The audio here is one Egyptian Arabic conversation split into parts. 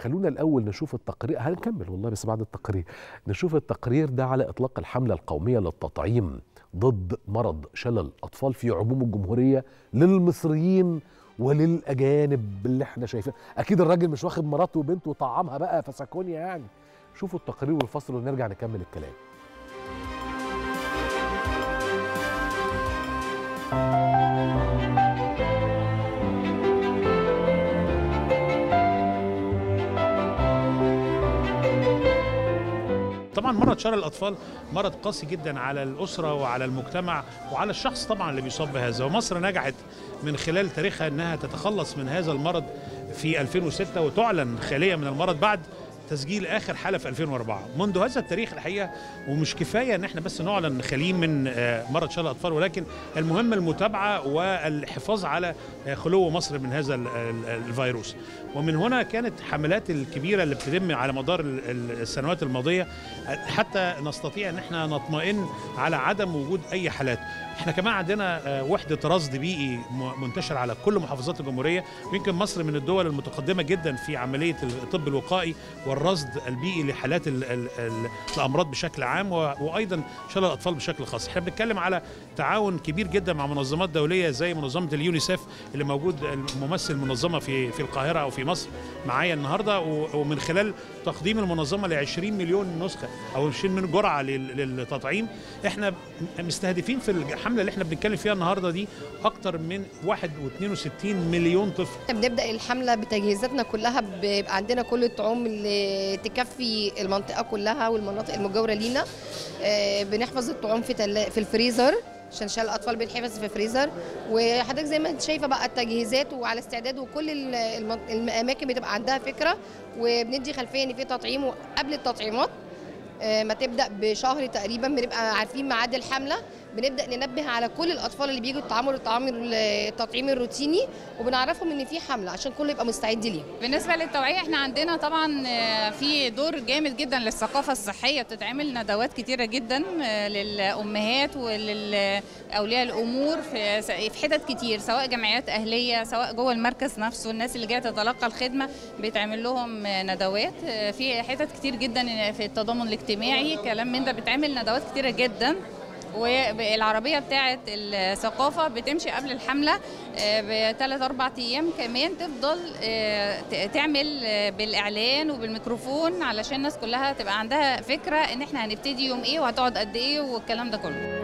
خلونا الاول نشوف التقرير هنكمل والله بس بعد التقرير نشوف التقرير ده على اطلاق الحمله القوميه للتطعيم ضد مرض شلل الاطفال في عموم الجمهوريه للمصريين وللاجانب اللي احنا شايفين اكيد الراجل مش واخد مراته وبنته وطعمها بقى فسكونيا يعني شوفوا التقرير والفصل ونرجع نكمل الكلام طبعا مرض شلل الاطفال مرض قاسي جدا على الاسره وعلى المجتمع وعلى الشخص طبعا اللي بيصاب بهذا ومصر نجحت من خلال تاريخها انها تتخلص من هذا المرض في 2006 وتعلن خاليه من المرض بعد تسجيل اخر حاله في 2004 منذ هذا التاريخ الحقيقه ومش كفايه ان احنا بس نعلن خاليين من آه، مرض شلل الاطفال ولكن المهم المتابعه والحفاظ على آه، خلو مصر من هذا ال- ال- الفيروس ومن هنا كانت حملات الكبيره اللي بتتم على مدار ال- ال- السنوات الماضيه آه، حتى نستطيع ان احنا نطمئن على عدم وجود اي حالات احنا كمان عندنا آه، وحده رصد بيئي م- منتشره على كل محافظات الجمهوريه ويمكن مصر من الدول المتقدمه جدا في عمليه الطب الوقائي والرصد البيئي لحالات ال ال ال الامراض بشكل عام و- وايضا شلل الاطفال بشكل خاص احنا بنتكلم على تعاون كبير جدا مع منظمات دوليه زي منظمه اليونيسيف اللي موجود الممثل المنظمه في في القاهره او في مصر معايا النهارده و- ومن خلال تقديم المنظمه ل 20 مليون نسخه او 20 مليون جرعه لل- للتطعيم احنا مستهدفين في الحمله اللي احنا بنتكلم فيها النهارده دي اكتر من 1.62 مليون طفل احنا بنبدا الحمله بتجهيزاتنا كلها بيبقى عندنا كل الطعوم اللي تكفي المنطقه كلها والمناطق المجاوره لينا آه، بنحفظ الطعوم في تل... في الفريزر عشان شال الاطفال بيتحفظ في فريزر وحضرتك زي ما انت شايفه بقى التجهيزات وعلى استعداد وكل ال- المن- الاماكن بتبقى عندها فكره وبندي خلفيه ان في تطعيم وقبل التطعيمات آه، ما تبدا بشهر تقريبا بنبقى عارفين ميعاد الحمله بنبدا ننبه على كل الاطفال اللي بيجوا يتعاملوا الطعام التطعيم الروتيني وبنعرفهم ان في حمله عشان كله يبقى مستعد ليها بالنسبة للتوعية احنا عندنا طبعا آه، في دور جامد جدا للثقافة الصحية بتتعمل ندوات كتيرة جدا آه، للأمهات وللأولياء الأمور في في حتت كتير سواء جمعيات أهلية سواء جوه المركز نفسه الناس اللي جاية تتلقى الخدمة بيتعمل لهم آه، ندوات آه، في حتت كتير جدا في التضامن الاجتماعي كلام من ده بتعمل ندوات كتيرة جدا والعربيه بتاعه الثقافه بتمشي قبل الحمله بثلاث اربع ايام كمان تفضل آه، ت- تعمل آه، بالاعلان وبالميكروفون علشان الناس كلها تبقى عندها فكره ان احنا هنبتدي يوم ايه وهتقعد قد ايه والكلام ده كله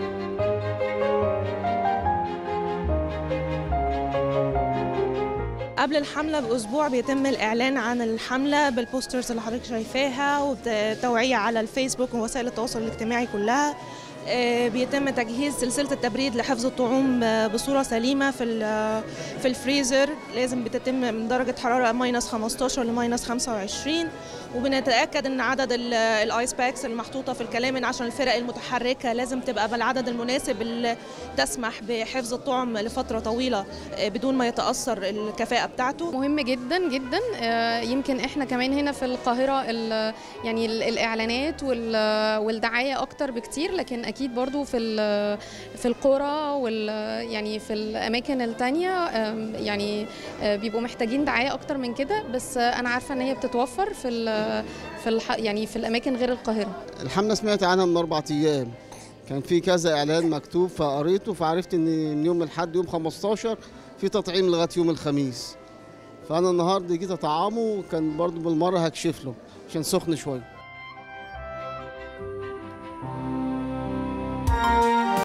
قبل الحملة بأسبوع بيتم الإعلان عن الحملة بالبوسترز اللي حضرتك شايفاها وتوعية على الفيسبوك ووسائل التواصل الاجتماعي كلها آه، بيتم تجهيز سلسلة التبريد لحفظ الطعوم آه، بصورة سليمة في ال- في الفريزر لازم بتتم من درجة حرارة ماينس 15 لماينس 25 وبنتأكد ان عدد ال- الايس باكس المحطوطة في الكلامن عشان الفرق المتحركة لازم تبقى بالعدد المناسب اللي تسمح بحفظ الطعم لفترة طويلة آه، بدون ما يتأثر الكفاءة بتاعته مهم جدا جدا آه، يمكن احنا كمان هنا في القاهره ال- يعني ال- الاعلانات وال- والدعايه اكتر بكتير لكن اكيد برضو في ال- في القرى وال يعني في الاماكن التانية آم، يعني آه، بيبقوا محتاجين دعايه اكتر من كده بس آه، انا عارفه ان هي بتتوفر في ال- في الح يعني في الاماكن غير القاهره الحملة سمعت عنها من أربع أيام كان في كذا إعلان مكتوب فقريته فعرفت إن من يوم الأحد يوم 15 في تطعيم لغاية يوم الخميس فأنا النهاردة جيت أطعمه وكان برضو بالمرة هكشف له عشان سخن شوية